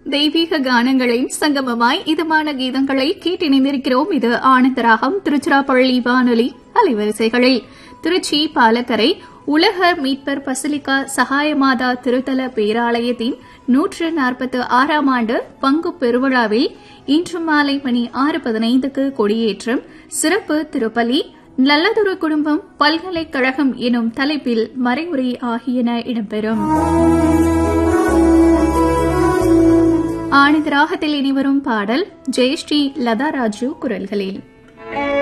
தெய்வீக கானங்களின் சங்கமமாய் இதமான கீதங்களை கேட்டிணைந்திருக்கிறோம் இது ஆனந்தராகம் திருச்சிராப்பள்ளி வானொலி அலைவரிசைகளில் திருச்சி பாலக்கரை உலக மீட்பர் பசிலிக்கா சகாயமாதா திருத்தல பேராலயத்தின் நூற்று நாற்பத்து ஆறாம் ஆண்டு பங்கு பெருவிழாவில் இன்று மாலை மணி ஆறு பதினைந்துக்கு கொடியேற்றம் சிறப்பு திருப்பலி நல்லதொரு குடும்பம் பல்கலைக்கழகம் எனும் தலைப்பில் மறைவுரை ஆகியன இடம்பெறும் ஆனந்த ராகத்தில் இனிவரும் பாடல் ஜெயஸ்ரீ லதா ராஜு குரல்களில்